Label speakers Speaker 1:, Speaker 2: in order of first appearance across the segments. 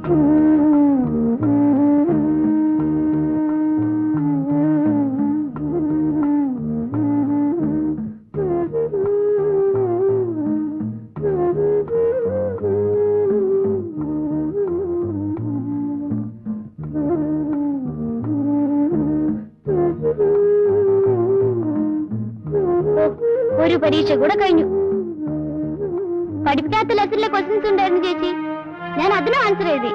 Speaker 1: ഒരു പരീക്ഷ കൂടെ കഴിഞ്ഞു പഠിപ്പിക്കാത്ത ലെസണിലെ ക്വസ്റ്റ്യൻസ് ഉണ്ടായിരുന്നു ചേച്ചി ഞാൻ അതിനും ആൻസർ എഴുതി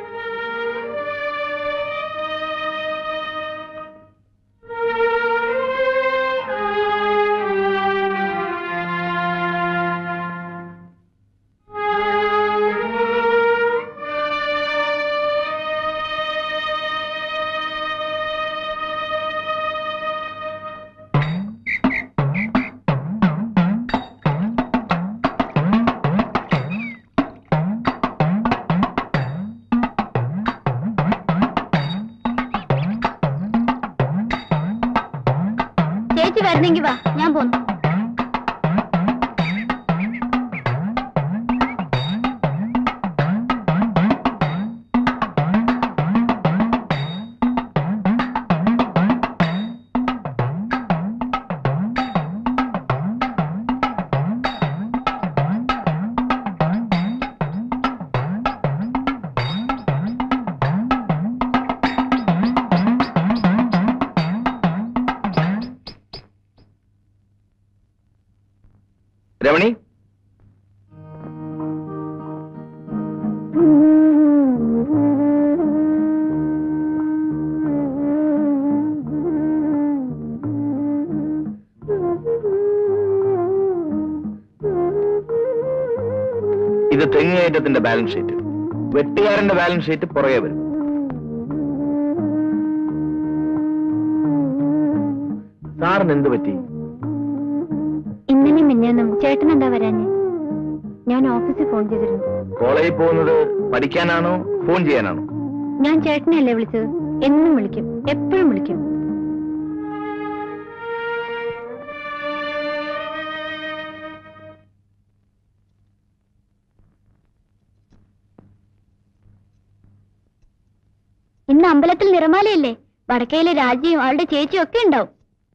Speaker 1: ചേച്ചി വരുന്നെങ്കി വാ ഞാൻ പോന്നു
Speaker 2: രമണി ഇത് തെങ്ങുകയറ്റത്തിന്റെ ബാലൻസ് ഷീറ്റ് വെട്ടുകാരന്റെ ബാലൻസ് ഷീറ്റ് പുറകെ വരും സാറിന് എന്ത് പറ്റി
Speaker 1: ഇന്നലെ മിന്നൊന്നും ചേട്ടൻ എന്താ വരാഞ്ഞ് ഞാൻ ഓഫീസിൽ ഫോൺ ചെയ്തിരുന്നു
Speaker 2: കോളേജിൽ പോകുന്നത് പഠിക്കാനാണോ ഫോൺ ചെയ്യാനാണോ
Speaker 1: ഞാൻ ചേട്ടനെയല്ലേ വിളിച്ചത് എന്നും വിളിക്കും എപ്പോഴും വിളിക്കും ഇന്ന് അമ്പലത്തിൽ നിറമാലയല്ലേ വടക്കയിലെ രാജിയും അവളുടെ ചേച്ചിയും ഒക്കെ ഉണ്ടാവും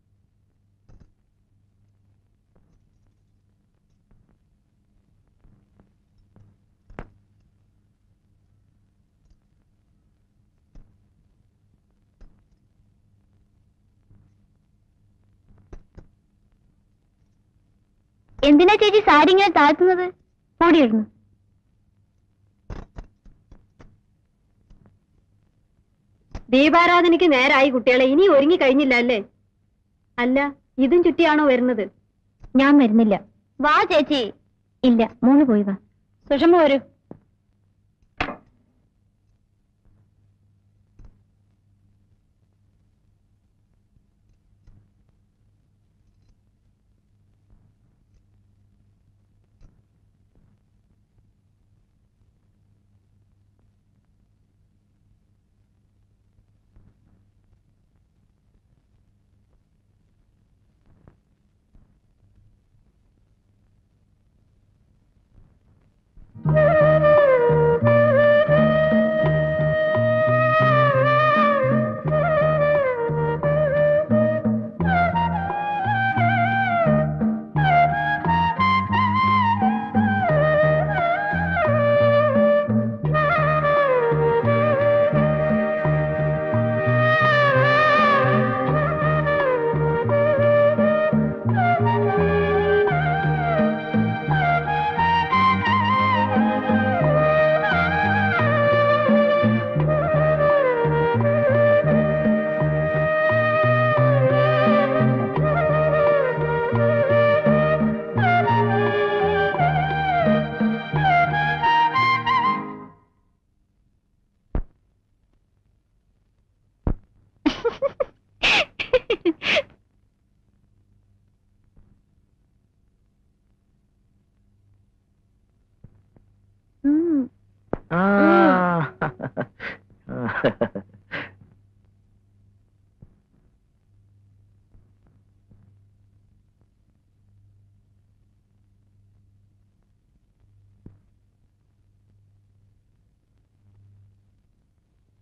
Speaker 1: എന്തിനാ ചേച്ചി സാരി ഇങ്ങനെ താഴ്ത്തുന്നത് ഓടിയിടുന്നു
Speaker 3: ദീപാരാധനയ്ക്ക് നേരായി കുട്ടികളെ ഇനി ഒരുങ്ങി കഴിഞ്ഞില്ല അല്ലേ അല്ല ഇതും ചുറ്റിയാണോ വരുന്നത്
Speaker 1: ഞാൻ വരുന്നില്ല വാ ചേച്ചി ഇല്ല മോള് പോയി വാ
Speaker 3: സുഷമ വരൂ
Speaker 1: ഉം.
Speaker 2: ആ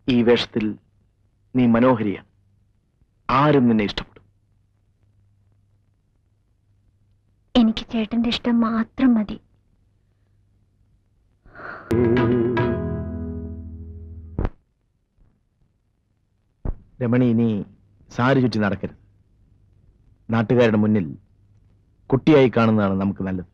Speaker 2: ഈ വേഷത്തിൽ നീ മനോഹരിയാണ് ആരും നിന്നെ ഇഷ്ടപ്പെടും
Speaker 1: എനിക്ക് ചേട്ടന്റെ ഇഷ്ടം മാത്രം മതി
Speaker 2: രമണി ഇനി സാരി ചുറ്റി നടക്കരുത് നാട്ടുകാരുടെ മുന്നിൽ കുട്ടിയായി കാണുന്നതാണ് നമുക്ക് നല്ലത്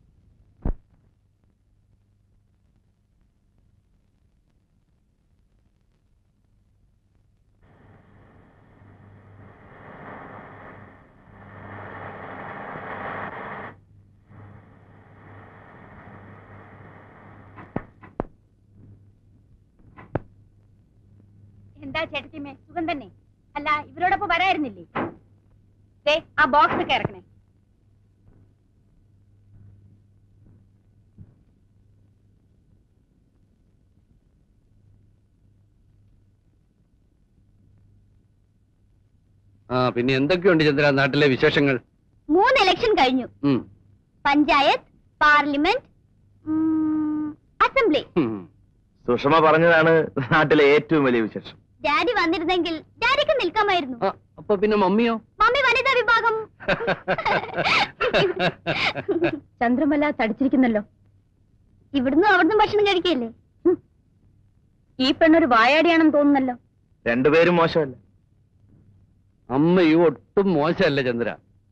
Speaker 3: എന്താ ചേട്ടത്തിമ്മേ സുഖം തന്നെ അല്ല ഇവരോടൊപ്പം വരായിരുന്നില്ലേ ദേ ആ ബോക്സ് ഒക്കെ ഇറക്കണേ
Speaker 4: ആ പിന്നെ എന്തൊക്കെയുണ്ട് ചന്ദ്ര നാട്ടിലെ വിശേഷങ്ങൾ
Speaker 1: മൂന്ന് ഇലക്ഷൻ കഴിഞ്ഞു
Speaker 4: ഉം.
Speaker 1: പഞ്ചായത്ത് പാർലമെന്റ് ഉം, അസംബ്ലി
Speaker 4: ഉം.
Speaker 2: സുഷമ പറഞ്ഞതാണ് നാട്ടിലെ ഏറ്റവും വലിയ വിശേഷം
Speaker 1: ഡാഡി വന്നിരുന്നെങ്കിൽ ഡാഡിക്ക് നിൽക്കാമായിരുന്നു
Speaker 4: ആ, അപ്പൊ പിന്നെ മമ്മിയോ
Speaker 1: മമ്മി വനിതാ വിഭാഗം
Speaker 3: ചന്ദ്രമല തടിച്ചിരിക്കുന്നല്ലോ
Speaker 1: ഇവിടുന്ന് അവിടുന്ന് ഭക്ഷണം കഴിക്കല്ലേ
Speaker 3: ഈ പെണ്ണൊരു വായാടിയാണെന്ന് തോന്നുന്നല്ലോ
Speaker 2: രണ്ടുപേരും മോശമല്ല
Speaker 4: അമ്മയും ഒട്ടും മോശമല്ല ചന്ദ്ര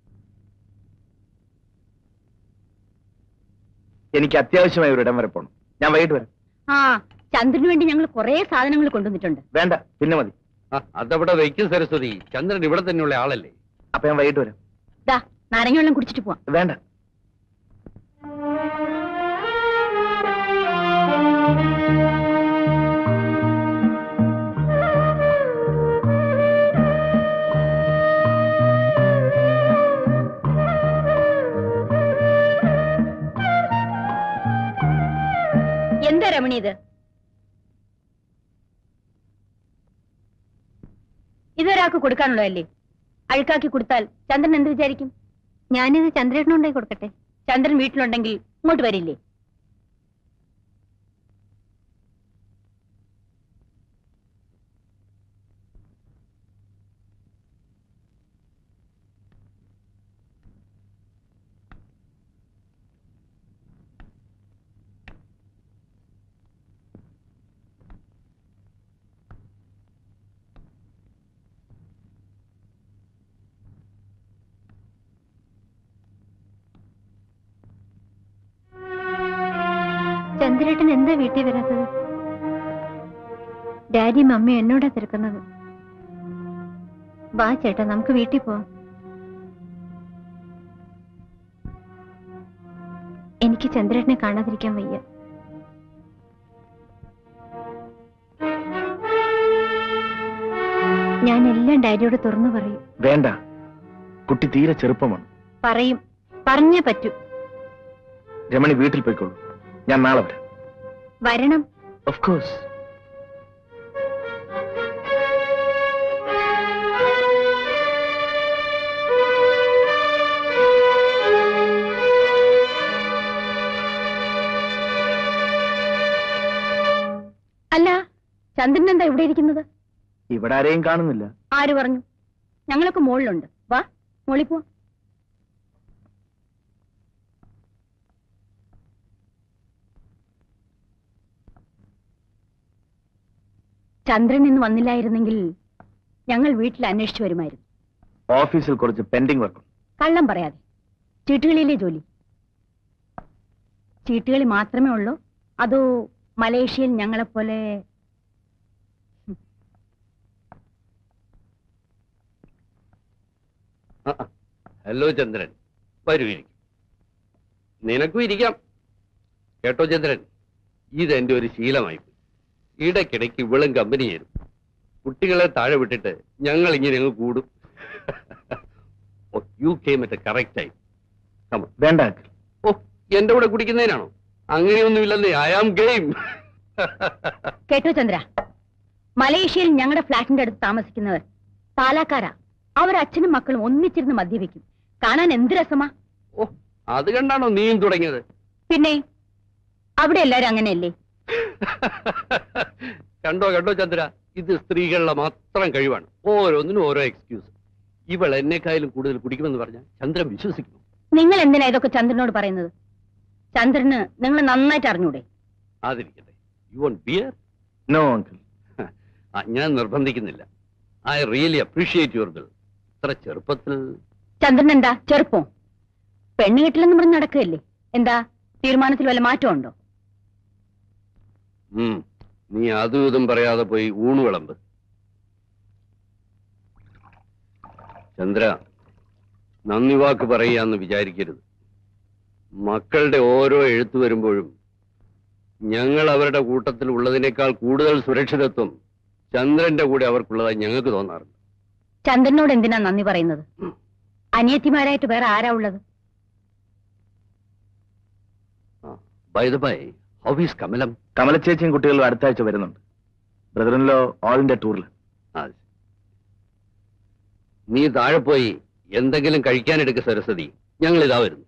Speaker 2: എനിക്ക് അത്യാവശ്യമായി ഒരു ഇടം വരെ പോകണം ഞാൻ വൈകിട്ട് വരാം
Speaker 3: ആ ചന്ദ്രന് വേണ്ടി ഞങ്ങൾ കുറെ സാധനങ്ങൾ കൊണ്ടുവന്നിട്ടുണ്ട്
Speaker 2: വേണ്ട പിന്നെ മതി
Speaker 4: ആ, അതവിടെ വയ്ക്കും സരസ്വതി ചന്ദ്രൻ ഇവിടെ തന്നെയുള്ള ആളല്ലേ
Speaker 2: അപ്പൊ ഞാൻ വൈകിട്ട് വരാം
Speaker 3: ദാ നാരങ്ങ വെള്ളം കുടിച്ചിട്ട് പോവാം
Speaker 2: വേണ്ട
Speaker 3: എന്താ രമണി ഇത് ഇതൊരാൾക്ക് കൊടുക്കാനുള്ളതല്ലേ അഴുക്കാക്കി കൊടുത്താൽ ചന്ദ്രൻ എന്ത് വിചാരിക്കും
Speaker 1: ഞാനിത് ചന്ദ്രേട്ടനുണ്ടായി കൊടുക്കട്ടെ
Speaker 3: ചന്ദ്രൻ വീട്ടിലുണ്ടെങ്കിൽ ഇങ്ങോട്ട് വരില്ലേ
Speaker 1: ചന്ദ്രേട്ടൻ എന്താ വീട്ടിൽ വരാത്തത് ഡാഡി മമ്മി എന്നോടാ തിരക്കുന്നത് വാ ചേട്ടാ നമുക്ക് വീട്ടിൽ പോവാം എനിക്ക് ചന്ദ്രേട്ടനെ കാണാതിരിക്കാൻ വയ്യ ഞാൻ എല്ലാം ഡാഡിയോട് തുറന്നു പറയും
Speaker 2: വേണ്ട കുട്ടി തീരെ ചെറുപ്പമാണ്
Speaker 1: പറയും പറഞ്ഞേ പറ്റൂ
Speaker 2: രമണി വീട്ടിൽ പോയിക്കോളൂ ഞാൻ നാളെ വരാം
Speaker 1: വരണം
Speaker 2: ഓഫ് കോഴ്സ്
Speaker 3: അല്ല ചന്ദ്രൻ എന്താ ഇവിടെ ഇരിക്കുന്നത്
Speaker 2: ഇവിടെ ആരെയും കാണുന്നില്ല
Speaker 3: ആര് പറഞ്ഞു ഞങ്ങളൊക്കെ മുകളിലുണ്ട് വാ മുകളിൽ പോ ചന്ദ്രൻ ഇന്ന് വന്നില്ലായിരുന്നെങ്കിൽ ഞങ്ങൾ വീട്ടിൽ അന്വേഷിച്ചു വരുമായിരുന്നു
Speaker 2: ഓഫീസിൽ കുറച്ച് പെൻഡിങ് വർക്ക്
Speaker 3: കള്ളം പറയാതെ ചീട്ടുകളിയിലെ ജോലി ചീട്ടുകളി മാത്രമേ ഉള്ളൂ അതോ മലേഷ്യയിൽ ഞങ്ങളെപ്പോലെ
Speaker 4: ആ, ആ. ഹലോ ചന്ദ്രൻ വരൂ ഇരിക്കും നിനക്കും ഇരിക്കാം കേട്ടോ ചന്ദ്രൻ ഇതെന്റെ ഒരു ശീലമായി പോയി. ഇടയ്ക്കിടയ്ക്ക് ഇവളും കമ്പനി ചേരും കുട്ടികളെ താഴെ വിട്ടിട്ട് ഞങ്ങൾ ഇങ്ങനെ അങ്ങ് കൂടും യു കെയും മറ്റേ കറക്റ്റ് ആയി കമ
Speaker 2: വേണ്ട uncle.
Speaker 4: ഓ എന്റെ കൂടെ കുടിക്കുന്നതിനാണോ അങ്ങനെയൊന്നുമില്ലെന്നേ ഐ ആം ഗെയിം
Speaker 3: കേട്ടോ ചന്ദ്ര മലേഷ്യയിൽ ഞങ്ങളുടെ ഫ്ലാറ്റിന്റെ അടുത്ത് താമസിക്കുന്നവർ പാലാക്കാരാ അവർ അച്ഛനും മക്കളും ഒന്നിച്ചിരുന്ന് മദ്യപിക്കും കാണാൻ എന്ത് രസമാ
Speaker 4: ഓ അത് കണ്ടാണോ നീയും തുടങ്ങിയത്
Speaker 3: പിന്നെ അവിടെ എല്ലാരും അങ്ങനെയല്ലേ
Speaker 4: കണ്ടോ കണ്ടോ ചന്ദ്ര ഇത് സ്ത്രീകളുടെ മാത്രം കഴിവാണ് ഓരോന്നിനും ഓരോ എക്സ്ക്യൂസ് ഇവൾ എന്നെക്കായാലും കൂടുതൽ കുടിക്കുമെന്ന് പറഞ്ഞാൽ ചന്ദ്രൻ വിശ്വസിക്കുന്നു
Speaker 3: നിങ്ങൾ എന്തിനാ ഇതൊക്കെ ചന്ദ്രനോട് പറയുന്നത് ചന്ദ്രന് നിങ്ങൾ നന്നായിട്ട് അറിഞ്ഞൂടെ
Speaker 4: അതിരിക്കട്ടെ you want beer
Speaker 2: no uncle
Speaker 4: ഞാൻ നിർബന്ധിക്കുന്നില്ല ഐ റിയലി അപ്രീഷിയേറ്റ് യുവർ ഗിൾ ഇത്ര ചെറുപ്പത്തിൽ
Speaker 3: ചന്ദ്രൻ എന്താ ചെറുപ്പം പെണ്ണ് കെട്ടില്ലെന്ന് പറഞ്ഞ് നടക്കുകയല്ലേ എന്താ തീരുമാനത്തിൽ വല്ല മാറ്റമുണ്ടോ
Speaker 4: ഉം, നീ അതും ഇതും പറയാതെ പോയി ഊണ് വിളമ്പ് ചന്ദ്ര നന്ദി വാക്ക് പറയാന്ന് വിചാരിക്കരുത് മക്കളുടെ ഓരോ എഴുത്തു വരുമ്പോഴും ഞങ്ങൾ അവരുടെ കൂട്ടത്തിൽ ഉള്ളതിനേക്കാൾ കൂടുതൽ സുരക്ഷിതത്വം ചന്ദ്രന്റെ കൂടെ അവർക്കുള്ളതായി ഞങ്ങൾക്ക് തോന്നാറുണ്ട്
Speaker 3: ചന്ദ്രനോട് എന്തിനാ നന്ദി പറയുന്നത് അനിയത്തിമാരായിട്ട് വേറെ ആരാ ഉള്ളത്
Speaker 4: by the by how is Kamalam
Speaker 2: കമലച്ചേച്ചിയും കുട്ടികളും അടുത്ത ആഴ്ച വരുന്നുണ്ട് ബ്രദറിനിലോ ഓൾ ഇന്ത്യ ടൂറിൽ
Speaker 4: ആ, നീ താഴെ പോയി എന്തെങ്കിലും കഴിക്കാനെടുക്ക സരസ്വതി ഞങ്ങൾ ഇതാ വരുന്നു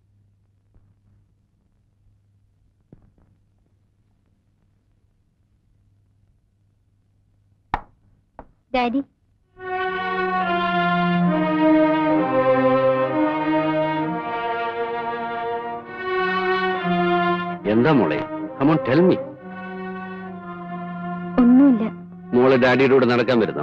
Speaker 1: ഡാഡി
Speaker 4: എന്താ മോളെ കമോൺ ടെൽ മീ
Speaker 1: ഒന്നുമില്ല
Speaker 4: മോള് ഡാഡിയുടെ കൂടെ നടക്കാൻ വരുന്നോ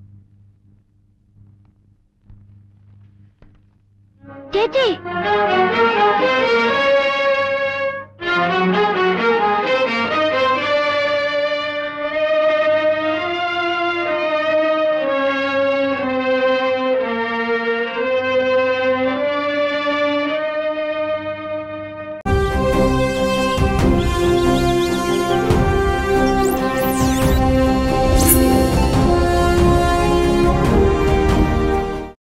Speaker 1: ചേച്ചി